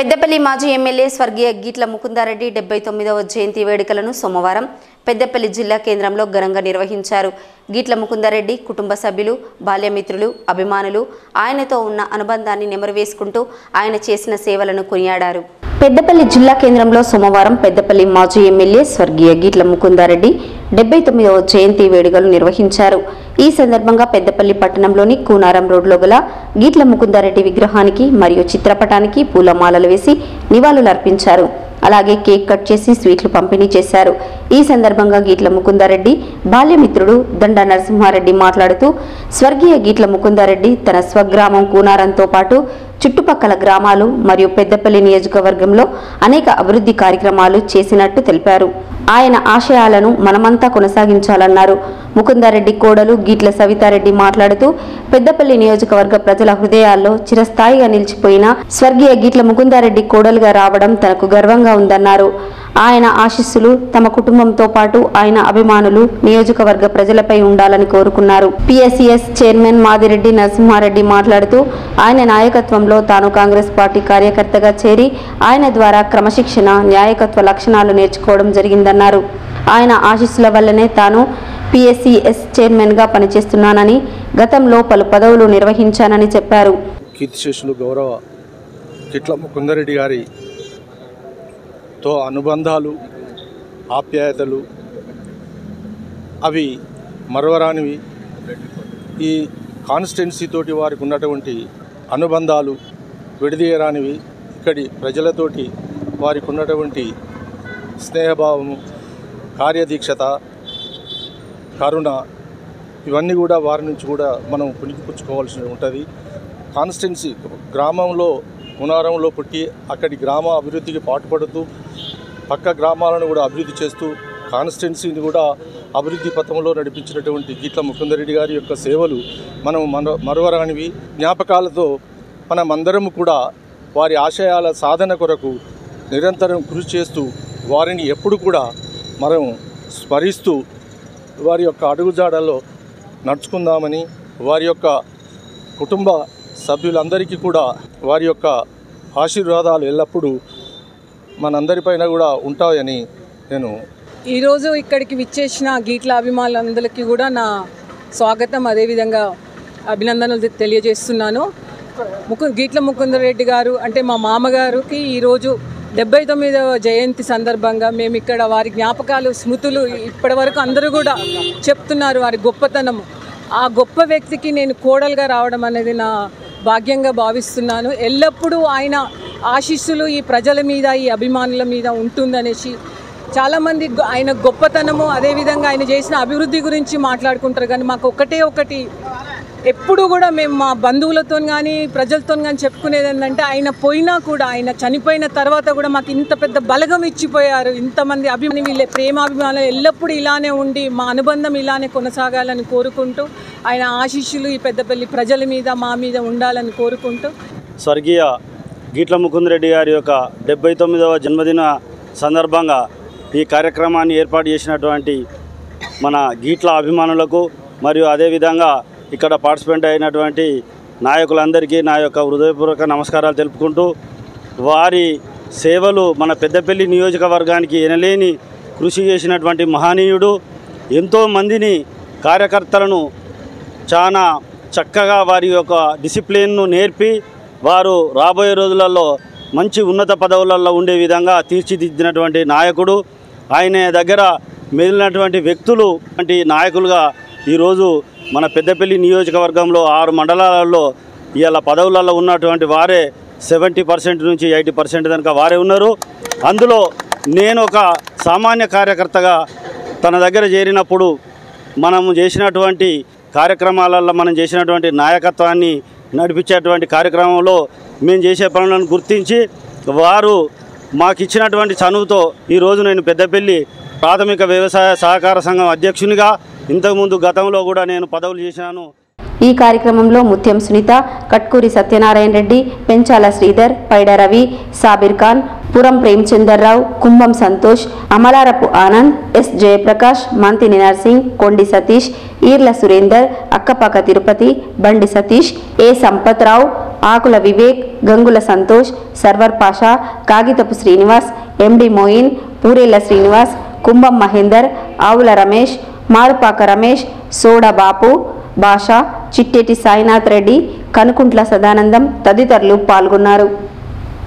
పెద్దపల్లి మాజీ ఎమ్మెల్యే స్వర్గీయ గీట్ల ముకుందారెడ్డి డెబ్బై తొమ్మిదవ జయంతి వేడుకలను సోమవారం పెద్దపల్లి జిల్లా కేంద్రంలో ఘనంగా నిర్వహించారు గీట్ల ముకుందారెడ్డి కుటుంబ సభ్యులు బాల్యమిత్రులు అభిమానులు ఆయనతో ఉన్న అనుబంధాన్ని నెమరువేసుకుంటూ ఆయన చేసిన సేవలను కొనియాడారు పెద్దపల్లి జిల్లా కేంద్రంలో సోమవారం పెద్దపల్లి మాజీ ఎమ్మెల్యే స్వర్గీయ గీట్ల ముకుందారెడ్డి డెబ్బై తొమ్మిదవ జయంతి వేడుకలు నిర్వహించారు ఈ సందర్భంగా పెద్దపల్లి పట్టణంలోని కూనారం రోడ్లో గల గీట్ల ముకుందారెడ్డి విగ్రహానికి మరియు చిత్రపటానికి పూలమాలలు వేసి నివాళులర్పించారు అలాగే కేక్ కట్ చేసి స్వీట్లు పంపిణీ చేశారు ఈ సందర్భంగా గీట్ల ముకుందారెడ్డి బాల్యమిత్రుడు దండా నరసింహారెడ్డి మాట్లాడుతూ స్వర్గీయ గీట్ల ముకుందారెడ్డి తన స్వగ్రామం కూనారంతో పాటు చుట్టుపక్కల గ్రామాలు మరియు పెద్దపల్లి నియోజకవర్గంలో అనేక అభివృద్ధి కార్యక్రమాలు చేసినట్టు తెలిపారు ఆయన ఆశయాలను మనమంతా కొనసాగించాలన్నారు ముకుందారెడ్డి కోడలు గీట్ల సవితారెడ్డి మాట్లాడుతూ పెద్దపల్లి నియోజకవర్గ ప్రజల హృదయాల్లో చిరస్థాయిగా నిలిచిపోయిన స్వర్గీయ గీట్ల ముకుందారెడ్డి కోడలుగా రావడం తనకు గర్వంగా ఉందన్నారు ఆయన ఆశీస్సులు తమ కుటుంబంతో పాటు ఆయన అభిమానులు నియోజకవర్గ ప్రజలపై ఉండాలని కోరుకున్నారు పిఎస్సిఎస్ చైర్మన్ మాదిరెడ్డి నరసింహారెడ్డి మాట్లాడుతూ ఆయన నాయకత్వంలో తాను కాంగ్రెస్ పార్టీ కార్యకర్తగా చేరి ఆయన ద్వారా క్రమశిక్షణ న్యాయకత్వ లక్షణాలు నేర్చుకోవడం జరిగిందన్నారు ఆయన ఆశీస్సుల వల్లనే తాను పిఎస్సిఎస్ చైర్మన్గా పనిచేస్తున్నానని గతంలో పలు పదవులు నిర్వహించానని చెప్పారు కీర్తిశేషులు గౌరవ కిట్ల ముకుందరెడ్డి గారి తో అనుబంధాలు ఆప్యాయతలు అవి మరవరానివి ఈ కాన్స్టిట్యున్సీ తోటి వారికి ఉన్నటువంటి అనుబంధాలు విడదీయరానివి ఇక్కడి ప్రజలతోటి వారికి ఉన్నటువంటి స్నేహభావము కార్యదీక్షత కరుణ ఇవన్నీ కూడా వారి నుంచి కూడా మనం పుణికిపుచ్చుకోవాల్సి ఉంటుంది కాన్స్టిట్యున్సీ గ్రామంలో మునారంలో పుట్టి అక్కడి గ్రామ అభివృద్ధికి పాటుపడుతూ పక్క గ్రామాలను కూడా అభివృద్ధి చేస్తూ కాన్స్టిట్యున్సీని కూడా అభివృద్ధి పథంలో నడిపించినటువంటి గీట్ల ముకుందరెడ్డి గారి యొక్క సేవలు మనం మన మరవరానివి జ్ఞాపకాలతో మనమందరం కూడా వారి ఆశయాల సాధన కొరకు నిరంతరం కృషి చేస్తూ వారిని ఎప్పుడు కూడా మనం స్మరిస్తూ వారి యొక్క అడుగుజాడల్లో నడుచుకుందామని వారి యొక్క కుటుంబ సభ్యులందరికీ కూడా వారి యొక్క ఆశీర్వాదాలు ఎల్లప్పుడూ మనందరిపైన కూడా ఉంటాయని నేను ఈరోజు ఇక్కడికి విచ్చేసిన గీట్ల అభిమానులందరికీ కూడా నా స్వాగతం అదేవిధంగా అభినందనలు తెలియజేస్తున్నాను ముకు గీట్ల ముకుందరెడ్డి గారు అంటే మా మామగారికి ఈరోజు డెబ్బై తొమ్మిదవ జయంతి సందర్భంగా మేము ఇక్కడ వారి జ్ఞాపకాలు స్మృతులు ఇప్పటి వరకు అందరూ కూడా చెప్తున్నారు వారి గొప్పతనము ఆ గొప్ప వ్యక్తికి నేను కోడలుగా రావడం అనేది నా భాగ్యంగా భావిస్తున్నాను ఎల్లప్పుడూ ఆయన ఆశీస్సులు ఈ ప్రజల మీద ఈ అభిమానుల మీద ఉంటుందనేసి చాలామంది గొ- ఆయన గొప్పతనము అదేవిధంగా ఆయన చేసిన అభివృద్ధి గురించి మాట్లాడుకుంటారు కానీ మాకు ఒకటే ఒకటి ఎప్పుడు కూడా మేము మా బంధువులతో కానీ ప్రజలతో కానీ చెప్పుకునేది ఏంటంటే ఆయన పోయినా కూడా ఆయన చనిపోయిన తర్వాత కూడా మాకు ఇంత పెద్ద బలగం ఇచ్చిపోయారు ఇంతమంది అభిమాని వీళ్ళ ప్రేమాభిమానులు ఎల్లప్పుడూ ఇలానే ఉండి మా అనుబంధం ఇలానే కొనసాగాలని కోరుకుంటూ ఆయన ఆశీస్సులు ఈ పెద్దపల్లి ప్రజల మీద మా మీద ఉండాలని కోరుకుంటూ స్వర్గీయ గీట్ల ముకుందరెడ్డి గారి యొక్క డెబ్బై తొమ్మిదవ జన్మదిన సందర్భంగా ఈ కార్యక్రమాన్ని ఏర్పాటు చేసినటువంటి మన గీట్ల అభిమానులకు మరియు అదేవిధంగా ఇక్కడ పార్టిసిపెంట్ అయినటువంటి నాయకులందరికీ నా యొక్క హృదయపూర్వక నమస్కారాలు తెలుపుకుంటూ వారి సేవలు మన పెద్దపల్లి నియోజకవర్గానికి ఎనలేని కృషి చేసినటువంటి మహనీయుడు ఎంతోమందిని కార్యకర్తలను చాలా చక్కగా వారి యొక్క డిసిప్లిన్ను నేర్పి వారు రాబోయే రోజులలో మంచి ఉన్నత పదవులలో ఉండే విధంగా తీర్చిదిద్దినటువంటి నాయకుడు ఆయన దగ్గర మెదిలినటువంటి వ్యక్తులు వంటి నాయకులుగా ఈరోజు మన పెద్దపల్లి నియోజకవర్గంలో ఆరు మండలాలలో ఇవాళ పదవులలో ఉన్నటువంటి వారే సెవెంటీ పర్సెంట్ నుంచి ఎయిటీ పర్సెంట్ కనుక వారే ఉన్నారు అందులో నేను ఒక సామాన్య కార్యకర్తగా తన దగ్గర చేరినప్పుడు మనము చేసినటువంటి కార్యక్రమాలలో మనం చేసినటువంటి నాయకత్వాన్ని నడిపించేటువంటి కార్యక్రమంలో మేము చేసే పనులను గుర్తించి వారు మాకు ఇచ్చినటువంటి చనువుతో ఈరోజు నేను పెద్దపల్లి ప్రాథమిక వ్యవసాయ సహకార సంఘం అధ్యక్షునిగా ఇంతకుముందు గతంలో కూడా నేను పదవులు చేశాను ఈ కార్యక్రమంలో Mutyam Sunitha Katkuri Satyanarayana Reddy Penchala Sridhar Paida Ravi Sabir Khan Puram Premchandarrao Kumbham Santosh Amalarapu Anand S Jayaprakash Mantini Narsing Kondi Satish Eerla Surender Akkapaka Tirupati Bandi Satish A Sampathrao Akula Vivek Gangula Santosh Sarvar Pasha Kagitapu Srinivas MD Moin Purella Srinivas Kumbham Mahender Avula Ramesh Marupaka Ramesh Soda Bapu Basha Chitteti Sainath Reddy కనుకుంట్ల Sadanandam తదితరులు పాల్గొన్నారు